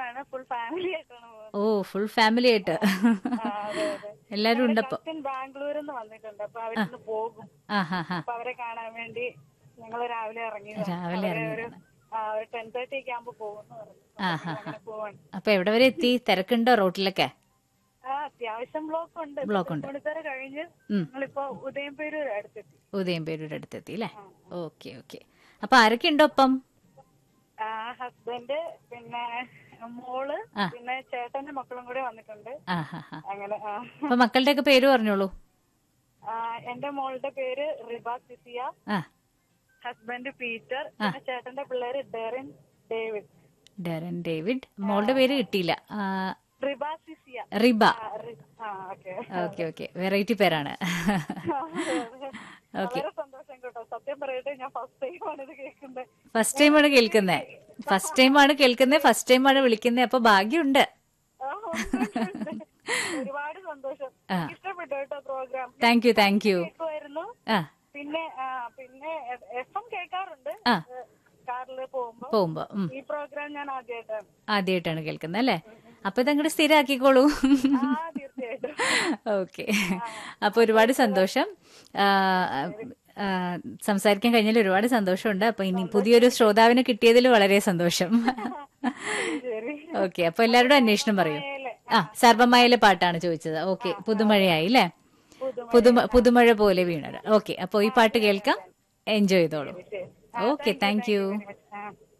ആണ് full family ആയിട്ടാണ് പോകുന്നത് ഓ ഫുൾ ഫാമിലി ആയിട്ട് ആ, അതെ അതെ എല്ലാരും ഉണ്ടപ്പോ കസിൻ ബാംഗ്ലൂരിൽ നിന്ന് വന്നിട്ടുണ്ട് അപ്പൊ അവരിന്ന് പോകും ആ ഹാ ഹാ അപ്പൊ അവരെ കാണാൻ വേണ്ടി ഞങ്ങൾ രാവിലെ ഇറങ്ങി രാവിലെ ഒരു ഇറങ്ങിയതാണ് ഒരു ടെൻ തേർട്ടി ഒക്കെ ആകുമ്പോ പോകുന്നു പറഞ്ഞു ആ ഹാ ഹാ അങ്ങനെ പോവാണ് അപ്പൊ എവിടെ വരെ എത്തി തിരക്കുണ്ടോ റോട്ടിലൊക്കെ ആ അത്യാവശ്യം ബ്ലോക്ക് ഉണ്ട് ബ്ലോക്ക് ഉണ്ട്. തൃപ്പൂണിത്തറ കഴിഞ്ഞ് ഉം. ഞങ്ങളിപ്പോ ഉദയംപേരൂർ അടുത്തെത്തി ഉദയംപേരൂർ അടുത്തെത്തി അല്ലേ ഓക്കെ ഓക്കെ അപ്പൊ ആരൊക്കെ ഉണ്ടോ ഒപ്പം ആ ഹസ്ബൻഡ് പിന്നെ മോള് ആ. പിന്നെ ചേട്ടന്റെ മക്കളും കൂടെ വന്നിട്ടുണ്ട് ആ ഹാ ഹാ അങ്ങനെ ആ. അപ്പൊ മക്കളുടെ ഒക്കെ പേര് പറഞ്ഞോളൂ ആ, എന്റെ മോളുടെ പേര് റിബ സിസിയ ആ ഹസ്ബൻഡ് പീറ്റർ പിന്നെ ചേട്ടന്റെ പിള്ളേര് ഡെറിൻ ഡേവിഡ് ഡെറൻ ഡേവിഡ് മോളുടെ പേര് കിട്ടിയില്ല ആ, റിബ സിസിയ റിബ ആ, റി- ആ ഓക്കെ ഓക്കെ ഓക്കെ വെറൈറ്റി പേരാണ് ഓക്കെ വളരെ സന്തോഷം കേട്ടോ സത്യം പറയട്ടെ ഞാൻ ഫസ്റ്റ് ടൈമാണ് ഇത് കേൾക്കുന്നത് ഫസ്റ്റ് ടൈമാണ് കേൾക്കുന്നത് ഫസ്റ്റ് ടൈമാണ് കേൾക്കുന്നത് ഫസ്റ്റ് ടൈമാണ് വിളിക്കുന്നത് അപ്പൊ ഭാഗ്യമുണ്ട് ആ, ഉണ്ട്, ഉണ്ട്. ഒരുപാട് സന്തോഷം ആ. ഇഷ്ടപ്പെട്ടു കേട്ടോ programme thank you thank you കേൾക്കുമായിരുന്നു ആ പിന്നെ ആ, പിന്നെ എഫ് എം കേൾക്കാറുണ്ട് ആ. കാറില് പോകുമ്പോ പോകുമ്പോ ഉം ഈ പ്രോഗ്രാം ഞാൻ ആദ്യമായിട്ടാണ് ആദ്യമായിട്ടാണ് കേൾക്കുന്നത് അല്ലേ അപ്പൊ ഇതങ്ങോട്ട് സ്ഥിരമാക്കിക്കോളൂ ആ തീർച്ചയായിട്ടും ഓക്കെ അപ്പൊ ഒരുപാട് സന്തോഷം ആ, ആ, സംസാരിക്കാൻ കഴിഞ്ഞാൽ ഒരുപാട് സന്തോഷമുണ്ട് അപ്പൊ ഇനി പുതിയൊരു ശ്രോതാവിനെ കിട്ടിയതിൽ വളരെ സന്തോഷം ശരി ഓക്കെ അപ്പൊ എല്ലാവരോടും അന്വേഷണം പറയൂ മേലെ ആ സർവമയിലെ പാട്ടാണ് ചോദിച്ചത് ഓക്കെ പുതുമഴയായി അല്ലേ പുതുമഴ. പുതുമ പുതുമഴ പോലെ വീണത് ഓക്കെ അപ്പൊ ഈ പാട്ട് കേൾക്കാം എൻജോയ് ചെയ്തോളൂ ശരി. ഓക്കെ താങ്ക് യു ആ